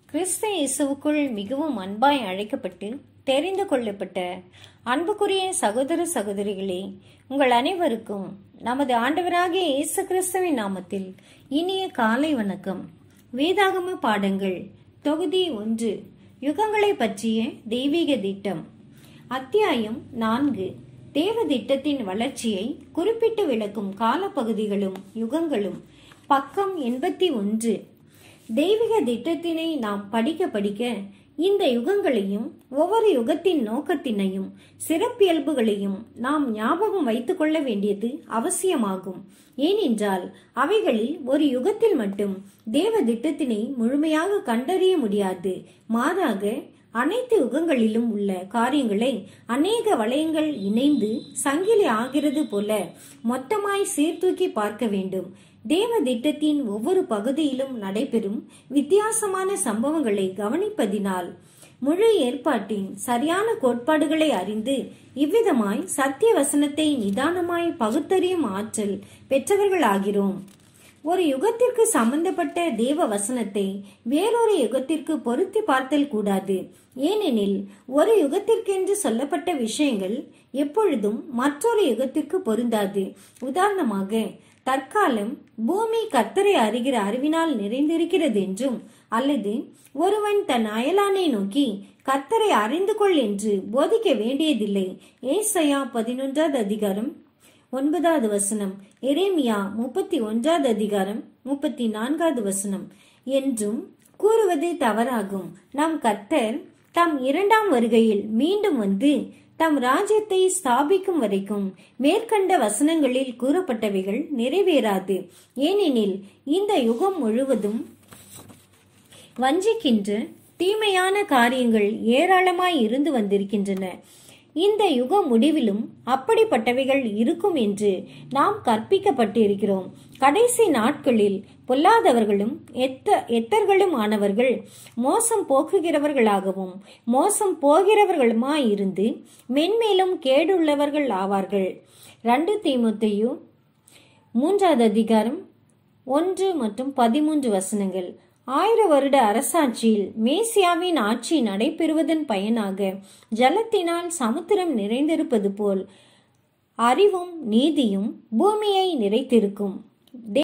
கிறிஸ்து இயேசுவுக்குள் மிகவும் அன்பாய் அழைக்கப்பட்டு தெரிந்து கொள்ளப்பட்ட அன்புக்குரிய சகோதர சகோதரிகளே உங்கள் அனைவருக்கும் நமது ஆண்டவராகிய இயேசு கிறிஸ்துவின் நாமத்தில் இனிய காலை வணக்கம் வேதாகம பாடங்கள் தொகுதி ஒன்று யுகங்களை பற்றிய தெய்வீக திட்டம் அத்தியாயம் நான்கு தேவ திட்டத்தின் வளர்ச்சியை குறிப்பிட்டு விளக்கும் காலப்பகுதிகளும் யுகங்களும் பக்கம் எண்பத்தி ஒன்று தெய்வீக திட்டத்தினை நாம் படிக்க படிக்க இந்த யுகங்களையும் ஒவ்வொரு யுகத்தின் நோக்கத்தினையும் சிறப்பியல்புகளையும் நாம் ஞாபகம் வைத்துக் கொள்ள வேண்டியது அவசியமாகும் ஏனென்றால் அவைகளில் ஒரு யுகத்தில் மட்டும் தேவ திட்டத்தினை முழுமையாக கண்டறிய முடியாது மாறாக அனைத்து யுகங்களிலும் உள்ள காரியங்களை அநேக வளையங்கள் இணைந்து சங்கிலி ஆகிறது போல மொத்தமாய் சீர்தூக்கி பார்க்க வேண்டும் தேவ திட்டத்தின் ஒவ்வொரு பகுதியிலும் நடைபெறும் வித்தியாசமான சம்பவங்களை கவனிப்பதினால் முழு ஏற்பாட்டின் சரியான கோட்பாடுகளை அறிந்து இவ்விதமாய் சத்திய வசனத்தை நிதானமாய் பகுத்தறியும் ஆற்றல் பெற்றவர்களாகிறோம் ஒரு யுகத்திற்கு சம்பந்தப்பட்ட தேவ வசனத்தை வேறொரு யுகத்திற்கு பொருத்தி பார்த்தல் கூடாது ஏனெனில் ஒரு யுகத்திற்கென்று சொல்லப்பட்ட விஷயங்கள் எப்பொழுதும் மற்றொரு யுகத்திற்கு பொருந்தாது உதாரணமாக தற்காலம் பூமி கத்தரை அறிகிற அறிவினால் நிறைந்திருக்கிறது என்றும் அல்லது ஒருவன் தன் அயலானை நோக்கி கத்தரை அறிந்து கொள் என்று போதிக்க வேண்டியதில்லை ஏசையா பதினொன்றாவது அதிகாரம் ஒன்பதாவது வசனம் எரேமியா முப்பத்தி ஒன்றாவது அதிகாரம் முப்பத்தி நான்காவது வசனம் என்றும் கூறுவது தவறாகும் நம் கர்த்தர் தம் இரண்டாம் வருகையில் மீண்டும் வந்து தம் ராஜ்யத்தை ஸ்தாபிக்கும் வரைக்கும் மேற்கண்ட வசனங்களில் கூறப்பட்டவைகள் நிறைவேறாது ஏனெனில் இந்த யுகம் முழுவதும் வஞ்சிக்கின்ற தீமையான காரியங்கள் ஏராளமாய் இருந்து வந்திருக்கின்றன இந்த யுக முடிவிலும் அப்படிப்பட்டவைகள் இருக்கும் என்று நாம் கற்பிக்கப்பட்டிருக்கிறோம் கடைசி நாட்களில் பொல்லாதவர்களும் எத்த எத்தர்களும் ஆனவர்கள் மோசம் போக்குகிறவர்களாகவும் மோசம் போகிறவர்களுமாயிருந்து மென்மேலும் கேடுள்ளவர்கள் ஆவார்கள் ரெண்டு தீமுத்தையு மூன்றாவது அதிகாரம் ஒன்று மற்றும் பதிமூன்று வசனங்கள் ஆயிர வருட அரசாட்சியில் மேசியாவின் ஆட்சி நடைபெறுவதன் பயனாக ஜலத்தினால் சமுத்திரம் நிறைந்திருப்பது போல் அறிவும் நீதியும் பூமியை நிறைத்திருக்கும்